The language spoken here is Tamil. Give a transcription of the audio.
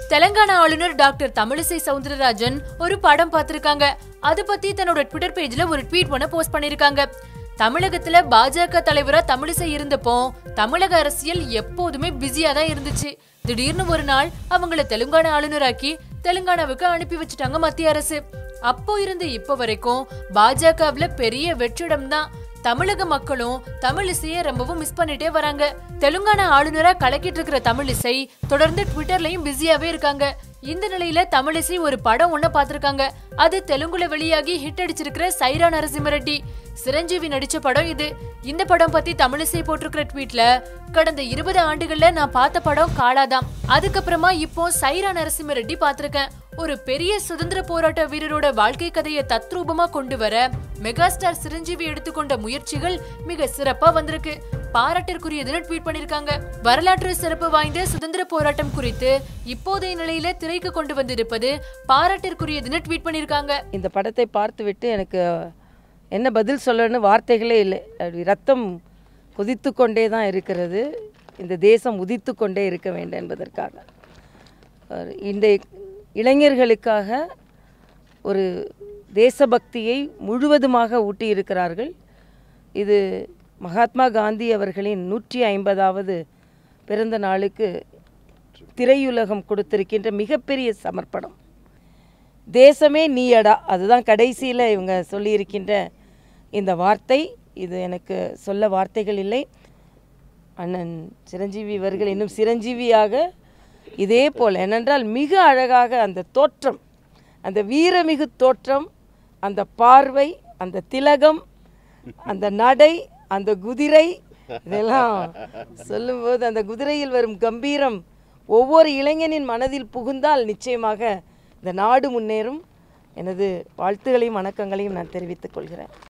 தெலங்கானா ஆளுநர் டாக்டர் தமிழிசை சவுந்தரராஜன் ஒரு படம் பார்த்திருக்காங்க அது பத்தி தன்னோட ட்விட்டர் பேஜ்ல ஒரு ட்வீட் ஒண்ண போஸ்ட் பண்ணிருக்காங்க தமிழகத்துல பாஜக தலைவரா தமிழிசை இருந்தப்போ தமிழக அரசியல் எப்போதுமே பிஸியா தான் இருந்துச்சு திடீர்னு ஒரு நாள் அவங்கள தெலுங்கானா ஆளுநராக்கி தெலுங்கானாவுக்கு அனுப்பி வச்சுட்டாங்க மத்திய அரசு அப்போ இருந்து இப்ப வரைக்கும் பாஜகவுல பெரிய வெற்றிடம் தான் தமிழக மக்களும் தமிழிசையை ரொம்பவும் மிஸ் பண்ணிட்டே வராங்க தெலுங்கானா ஆளுநரா கலக்கிட்டு இருக்கிற தமிழிசை தொடர்ந்து ட்விட்டர்லயும் பிஸியாவே இருக்காங்க இந்த நிலையில தமிழிசை ஒரு படம் ஒண்ண பாத்திருக்காங்க அது தெலுங்குல வெளியாகி ஹிட் அடிச்சிருக்கிற சைரா நரசிம்மரெட்டி சிரஞ்சீவி நடிச்ச படம் இது இந்த படம் பத்தி தமிழிசை போட்டிருக்கிற ட்வீட்ல கடந்த இருபது ஆண்டுகள்ல நான் பார்த்த படம் காளாதாம் அதுக்கப்புறமா இப்போ சைரா நரசிம்மரெட்டி பார்த்திருக்கேன் ஒரு பெரிய சுதந்திர போராட்ட வீரரோட வாழ்க்கை கதையை தத்ரூபமா கொண்டு வர மெகாஸ்டார் சிரஞ்சீவி எடுத்துக்கொண்ட முயற்சிகள் மிக சிறப்பா வந்திருக்கு பாராட்டிற்குரியதுன்னு ட்வீட் பண்ணிருக்காங்க வரலாற்று சிறப்பு வாய்ந்த சுதந்திர போராட்டம் குறித்து இப்போதைய நிலையில திரைக்கு கொண்டு வந்திருப்பது பாராட்டிற்குரியதுன்னு ட்வீட் பண்ணிருக்காங்க இந்த படத்தை பார்த்துவிட்டு எனக்கு என்ன பதில் சொல்லணும்னு வார்த்தைகளே இல்லை அப்படி ரத்தம் கொதித்து கொண்டே தான் இருக்கிறது இந்த தேசம் உதித்து கொண்டே இருக்க வேண்டும் என்பதற்காக அஹ் இந்த இளைஞர்களுக்காக ஒரு தேசபக்தியை முழுவதுமாக ஊட்டி இருக்கிறார்கள் இது மகாத்மா காந்தி அவர்களின் நூற்றி ஐம்பதாவது பிறந்த நாளுக்கு திரையுலகம் கொடுத்திருக்கின்ற மிகப்பெரிய சமர்ப்பணம் தேசமே நீயடா அதுதான் கடைசியில் இவங்க சொல்லியிருக்கின்ற இந்த வார்த்தை இது எனக்கு சொல்ல வார்த்தைகள் இல்லை அண்ணன் சிரஞ்சீவி அவர்கள் இன்னும் சிரஞ்சீவியாக இதே போல் ஏனென்றால் மிக அழகாக அந்த தோற்றம் அந்த வீரமிகு தோற்றம் அந்த பார்வை அந்த திலகம் அந்த நடை அந்த குதிரை இதெல்லாம் சொல்லும்போது அந்த குதிரையில் வரும் கம்பீரம் ஒவ்வொரு இளைஞனின் மனதில் புகுந்தால் நிச்சயமாக இந்த நாடு முன்னேறும் எனது வாழ்த்துகளையும் வணக்கங்களையும் நான் தெரிவித்துக் கொள்கிறேன்